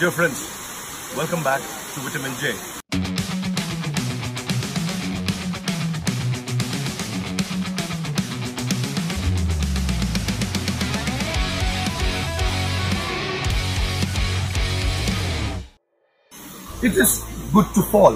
Dear friends, welcome back to Vitamin J. It is good to fall.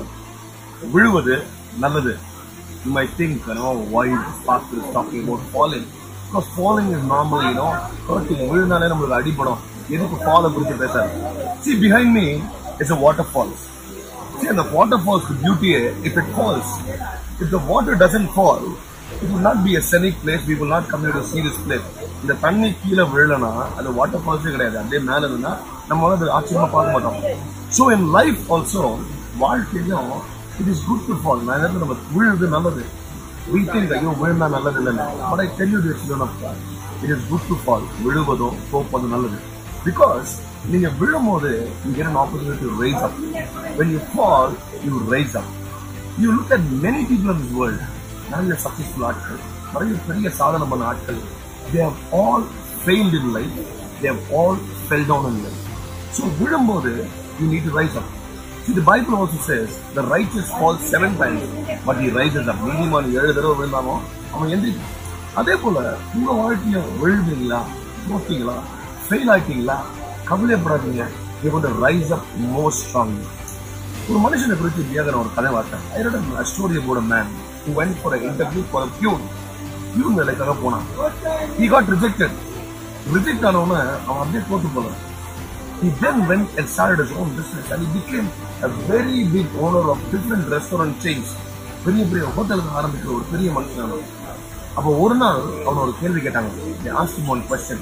விழுவது நல்லது you might think you know why this pastor is talking about falling because falling is normally you know hurting விழுந்தாலே நம்மளுக்கு அடிபடும் எதுக்கு ஃபாலை குறித்து பேசாது see behind me is a waterfalls see அந்த waterfalls beauty if it falls if the water doesn't fall it will not be a scenic place we will not come here to see this place இந்த தண்ணி கீழே விழலனா அது water ஃபால்ஸே கிடையாது அப்படியே மேல இருந்தா நம்ம வந்து அது ஆச்சரியமா பார்க்க மாட்டோம் ஸோ இன் லைஃப் ஆல்சோ வாழ்க்கையிலும் it is good to fall நான் என்ன நம்ம விழுது நல்லது we think ஐயோ விழுந்தா நல்லது இல்லைன்னு but I tell you the children of God it is good to fall விழுவதும் போப்பதும் நல்லது பிகாஸ் நீங்க விழும்போது you get an opportunity to raise up when you fall you raise up you look at many people in this world நிறைய successful ஆட்கள் நிறைய பெரிய சாதனை பண்ண ஆட்கள் they have all failed in life they have all fell down in life so விழும்போது you need to rise up See, the Bible also says the righteous fall seven times, but he rises up. நீதிமான் ஏழு தடவை விழுந்தாலும் அவன் எந்திரிக்கும் அதே போல உங்க வாழ்க்கையில விழுந்தீங்களா தோத்தீங்களா ஃபெயில் ஆயிட்டீங்களா கவலைப்படாதீங்க you going to rise up more strongly ஒரு மனுஷனை குறித்து வியாகரம் ஒரு கதை வார்த்தேன் I read a story about a man who went for an interview for a pure peon வேலைக்காக போனான் he got rejected ரிஜெக்ட் ஆனவன அவன் அப்படியே தோத்து போனான் He then went and started his own business and he became a very big owner of different restaurant chains. பெரிய பெரிய ஹோட்டலுக்கு ஆரம்பிக்கிற ஒரு பெரிய மனுஷன் அவன். அப்போ ஒரு நாள் அவன் ஒரு கேள்வி கேட்டாங்க they asked him one question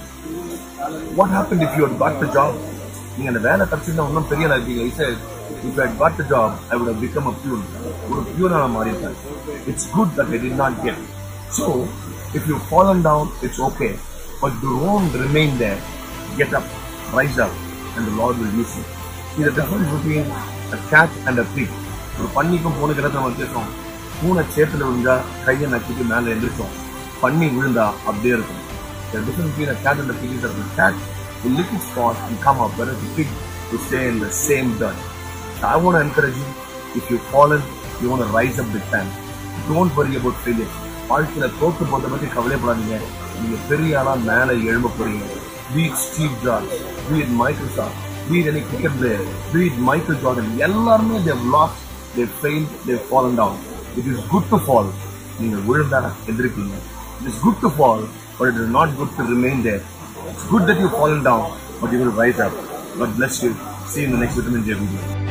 what happened if you had got the job நீங்க அந்த வேலை கிடைச்சிருந்தா இன்னும் பெரிய ஆளா இருக்கீங்க he said if I had got the job I would have become a pure ஒரு பியூனாக மாறி இருப்பேன் it's good that I did not get so if you've fallen down it's okay but don't remain there get up rise up and the Lord will use you see the difference between a cat and a pig ஒரு பன்னிக்கும் பூனைக்கு நம்ம வித்தியாசம் பூனை சேத்துல விழுந்தா கையை நக்கிட்டு மேல எந்திரிச்சோம் பன்னி விழுந்தா அப்படியே இருக்கும் the difference between a cat and a pig is that the cat will lick its paws and come up whereas the pig will stay in the same dirt so I want to encourage you if you've fallen you want to rise up big time don't worry about failure வாழ்க்கையில தோத்து போறத பத்தி கவலைப்படாதீங்க நீங்க பெரிய ஆளா மேல எழும்ப போறீங்க be it Steve Jobs be it Microsoft be it any cricket player be it Michael Jordan எல்லாருமே they've lost they've failed they've fallen down it is good to fall நீங்க விழுந்தா எந்திரிப்பீங்க it is good to fall but it is not good to remain there it's good that you've fallen down but you will rise up God bless you see you in the next vitamin J video